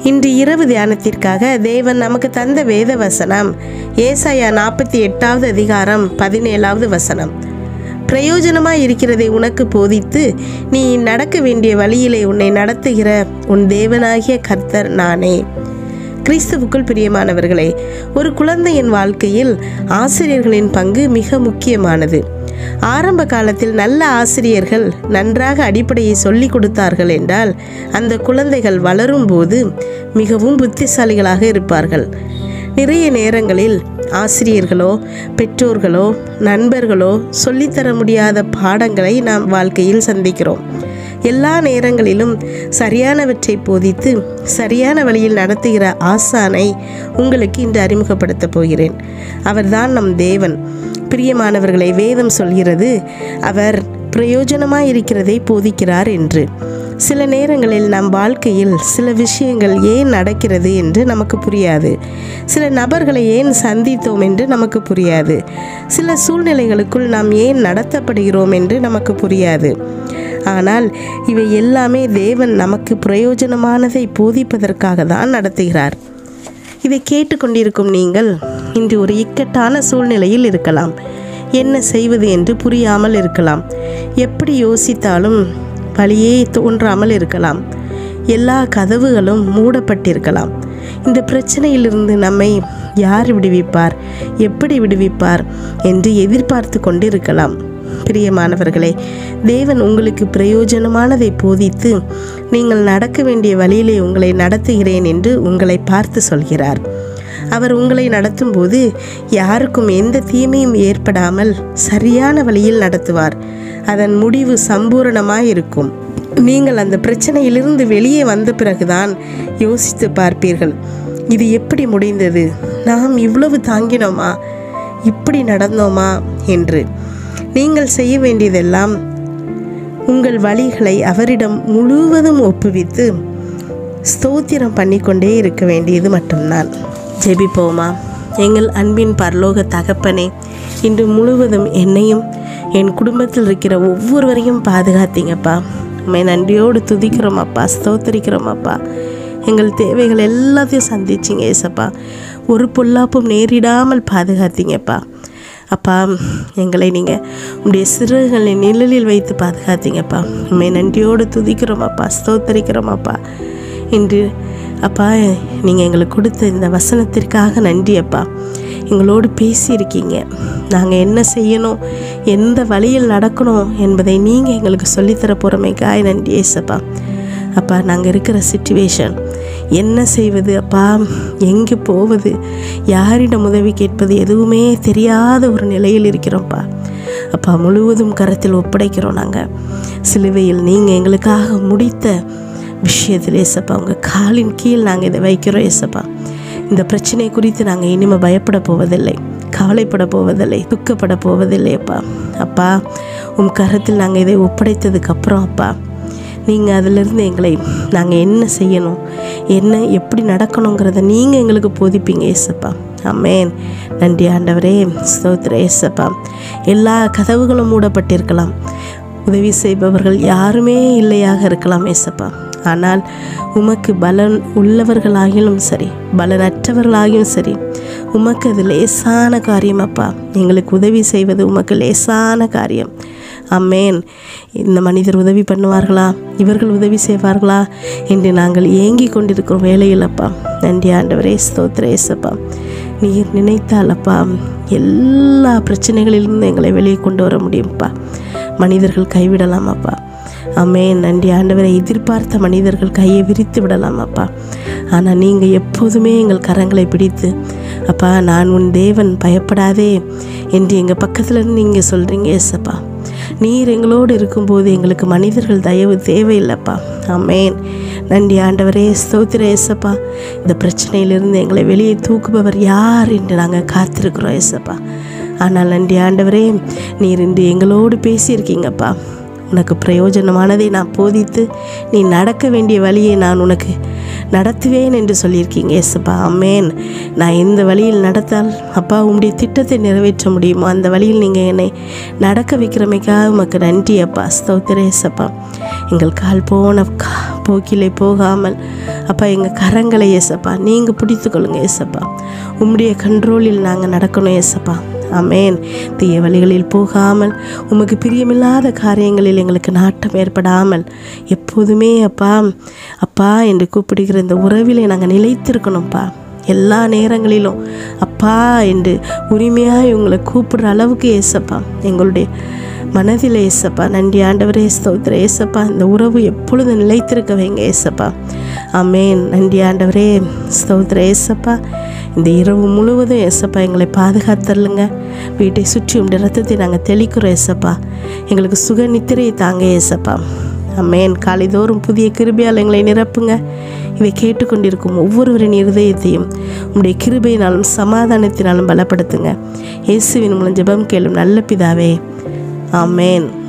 இன்று இரவு தியானத்திற்காக தேவன் நமக்கு தந்த வேத வசனம் ஏசாயா நாற்பத்தி எட்டாவது அதிகாரம் பதினேழாவது வசனம் பிரயோஜனமாய் இருக்கிறதை உனக்கு போதித்து நீ நடக்க வேண்டிய வழியிலே உன்னை நடத்துகிற உன் தேவனாகிய கர்த்தர் நானே கிறிஸ்துவுக்குள் பிரியமானவர்களே ஒரு குழந்தையின் வாழ்க்கையில் ஆசிரியர்களின் பங்கு மிக முக்கியமானது ஆரம்ப காலத்தில் நல்ல ஆசிரியர்கள் நன்றாக அடிப்படையை சொல்லிக் கொடுத்தார்கள் என்றால் அந்த குழந்தைகள் வளரும்போது மிகவும் புத்திசாலிகளாக இருப்பார்கள் நிறைய நேரங்களில் ஆசிரியர்களோ பெற்றோர்களோ நண்பர்களோ சொல்லித்தர முடியாத பாடங்களை நாம் வாழ்க்கையில் சந்திக்கிறோம் எல்லா நேரங்களிலும் சரியானவற்றை போதித்து சரியான வழியில் நடத்துகிற ஆசானை உங்களுக்கு இன்று அறிமுகப்படுத்தப் போகிறேன் அவர்தான் நம் தேவன் பிரியமானவர்களை வேதம் சொல்கிறது அவர் பிரயோஜனமாய் இருக்கிறதை போதிக்கிறார் என்று சில நேரங்களில் நம் வாழ்க்கையில் சில விஷயங்கள் ஏன் நடக்கிறது என்று நமக்கு புரியாது சில நபர்களை ஏன் சந்தித்தோம் என்று நமக்கு புரியாது சில சூழ்நிலைகளுக்குள் நாம் ஏன் நடத்தப்படுகிறோம் என்று நமக்கு புரியாது ஆனால் இவை எல்லாமே தேவன் நமக்கு பிரயோஜனமானதை போதிப்பதற்காக தான் நடத்துகிறார் இதை கேட்டுக்கொண்டிருக்கும் நீங்கள் இன்று ஒரு இக்கட்டான சூழ்நிலையில் இருக்கலாம் என்ன செய்வது என்று புரியாமல் இருக்கலாம் எப்படி யோசித்தாலும் வழியே தோன்றாமல் இருக்கலாம் எல்லா கதவுகளும் மூடப்பட்டிருக்கலாம் இந்த பிரச்சனையிலிருந்து நம்மை யார் விடுவிப்பார் எப்படி விடுவிப்பார் என்று எதிர்பார்த்து கொண்டிருக்கலாம் பிரியமானவர்களே தேவன் உங்களுக்கு பிரயோஜனமானதை போதித்து நீங்கள் நடக்க வேண்டிய வழியிலே உங்களை நடத்துகிறேன் என்று உங்களை பார்த்து சொல்கிறார் அவர் உங்களை நடத்தும்போது யாருக்கும் எந்த தீமையும் ஏற்படாமல் சரியான வழியில் நடத்துவார் அதன் முடிவு சம்பூரணமாய் இருக்கும் நீங்கள் அந்த பிரச்சனையிலிருந்து வெளியே வந்த பிறகுதான் யோசித்து பார்ப்பீர்கள் இது எப்படி முடிந்தது நாம் இவ்வளவு தாங்கினோமா இப்படி நடந்தோமா என்று நீங்கள் செய்ய வேண்டியதெல்லாம் உங்கள் வழிகளை அவரிடம் முழுவதும் ஒப்புவித்து ஸ்தோத்திரம் பண்ணிக்கொண்டே இருக்க வேண்டியது மட்டும்தான் ஜெபிப்போமா எங்கள் அன்பின் பரலோக தகப்பனே இன்று முழுவதும் என்னையும் என் குடும்பத்தில் இருக்கிற ஒவ்வொருவரையும் பாதுகாத்தீங்கப்பா உண்மை நன்றியோடு துதிக்கிறோம் அப்பா ஸ்தோத்தரிக்கிறோம் அப்பா எங்கள் தேவைகள் எல்லாத்தையும் சந்திச்சிங்க ஏசப்பா ஒரு பொல்லாப்பும் நேரிடாமல் பாதுகாத்தீங்கப்பா அப்பா எங்களை நீங்கள் உங்களுடைய சிறுகளின் நிழலில் வைத்து பாதுகாத்தீங்கப்பா உண்மை நன்றியோடு துதிக்கிறோம் அப்பா ஸ்தோத்தரிக்கிறோம் அப்பா இன்று அப்பா நீங்கள் எங்களுக்கு கொடுத்த இந்த வசனத்திற்காக நன்றி அப்பா எங்களோடு பேசியிருக்கீங்க நாங்கள் என்ன செய்யணும் எந்த வழியில் நடக்கணும் என்பதை நீங்கள் எங்களுக்கு சொல்லித்தர போகிறமைக்காய் நன்றி ஏசப்பா அப்பா நாங்கள் இருக்கிற சுச்சுவேஷன் என்ன செய்வது அப்பா எங்கே போவது யாரிடம் உதவி கேட்பது எதுவுமே தெரியாத ஒரு நிலையில் இருக்கிறோம்ப்பா அப்பா முழுவதும் கரத்தில் ஒப்படைக்கிறோம் நாங்கள் சிலுவையில் நீங்கள் எங்களுக்காக முடித்த விஷயத்தில் ஏசப்பா உங்கள் காலின் கீழ் நாங்கள் இதை வைக்கிறோம் ஏசப்பா இந்த பிரச்சனை குறித்து நாங்கள் இனிமேல் பயப்பட போவதில்லை கவலைப்பட போவதில்லை துக்கப்பட போவதில்லை அப்பா அப்பா உன் கரத்தில் நாங்கள் இதை ஒப்படைத்ததுக்கப்புறம் அப்பா நீங்கள் அதிலிருந்து எங்களை நாங்கள் என்ன செய்யணும் என்ன எப்படி நடக்கணுங்கிறத நீங்கள் எங்களுக்கு போதிப்பீங்க ஏசப்பா அமேன் நன்றி ஆண்டவரே ஸ்தோத்திர ஏசப்பா எல்லா கதவுகளும் மூடப்பட்டிருக்கலாம் உதவி செய்பவர்கள் யாருமே இல்லையாக இருக்கலாம் ஏசப்பா ஆனால் உமக்கு பலன் உள்ளவர்களாகிலும் சரி பலனற்றவர்களாகியும் சரி உமக்கு அது லேசான காரியம் அப்பா எங்களுக்கு உதவி செய்வது உமக்கு லேசான காரியம் அம்மேன் இந்த மனிதர் உதவி பண்ணுவார்களா இவர்கள் உதவி செய்வார்களா என்று நாங்கள் ஏங்கி கொண்டிருக்கிறோம் வேலையில் அப்பா நன்றி ஆண்டவரே ஸ்தோத்திர ஏசப்பா நீர் நினைத்தால் அப்பா எல்லா பிரச்சனைகளிலிருந்து எங்களை வெளியே கொண்டு வர முடியும்ப்பா மனிதர்கள் கைவிடலாம் அப்பா அம்மே நன்றி ஆண்டவரை எதிர்பார்த்த மனிதர்கள் கையை விரித்து விடலாம் அப்பா ஆனால் நீங்கள் எப்போதுமே எங்கள் கரங்களை பிடித்து அப்பா நான் உன் தேவன் பயப்படாதே என்று எங்கள் பக்கத்தில் இருந்து நீங்கள் சொல்கிறீங்க ஏசப்பா நீர் எங்களோடு இருக்கும்போது எங்களுக்கு மனிதர்கள் தயவு தேவையில்லைப்பா அம்மேன் நன்றி ஆண்டவரே ஸ்தோத்திர ஏசப்பா இந்த பிரச்சனையிலிருந்து எங்களை வெளியே தூக்குபவர் யார் என்று நாங்கள் காத்திருக்கிறோம் ஏசப்பா ஆனால் நன்றி ஆண்டவரே நீர் இன்று எங்களோடு பேசியிருக்கீங்கப்பா உனக்கு பிரயோஜனமானதை நான் போதித்து நீ நடக்க வேண்டிய வழியை நான் உனக்கு நடத்துவேன் என்று சொல்லியிருக்கீங்க ஏசப்பா அம்மேன் நான் எந்த வழியில் நடத்தால் அப்பா உம்முடைய திட்டத்தை நிறைவேற்ற முடியுமோ அந்த வழியில் நீங்கள் என்னை நடக்க வைக்கிறமைக்காக உமக்கு நன்றி அப்பா ஸ்தோத்திர ஏசப்பா எங்கள் கால் போன கா- போக்கிலே போகாமல் அப்பா எங்கள் கரங்களை ஏசப்பா நீங்கள் பிடித்துக்கொள்ளுங்க ஏசப்பா உம்முடைய கண்ட்ரோலில் நாங்கள் நடக்கணும் ஏசப்பா ஆமேன் தீய வழிகளில் போகாமல் உமக்கு பிரியமில்லாத காரியங்களில் எங்களுக்கு நாட்டம் ஏற்படாமல் எப்போதுமே அப்பா அப்பா என்று கூப்பிடுகிற இந்த உறவிலே நாங்கள் நிலைத்திருக்கணும்ப்பா எல்லா நேரங்களிலும் அப்பா என்று உரிமையாக உங்களை கூப்பிடுற அளவுக்கு ஏசப்பா எங்களுடைய மனதில் ஏசப்பா நன்றி ஆண்டவரே ஸ்தோத்திர ஏசப்பா இந்த உறவு எப்பொழுதும் நிலைத்திருக்க வைங்க ஏசப்பா ஆமேன் நன்றி ஆண்டவரே ஸ்தோத்திர ஏசப்பா இந்த இரவு முழுவதும் ஏசப்பா எங்களை பாதுகாத்தருளுங்க வீட்டை சுற்றி உடைய ரத்தத்தை நாங்கள் தெளிக்கிறோம் ஏசப்பா எங்களுக்கு சுக நித்திரையை தாங்க ஏசப்பா அம்மேன் காலைதோறும் புதிய கிருபையால் எங்களை நிரப்புங்க இதை கேட்டுக்கொண்டிருக்கும் ஒவ்வொருவரின் இருதயத்தையும் உம்முடைய கிருபையினாலும் சமாதானத்தினாலும் பலப்படுத்துங்க இயேசுவின் மூலம் ஜெபம் கேளும் நல்ல பிதாவே ஆமேன்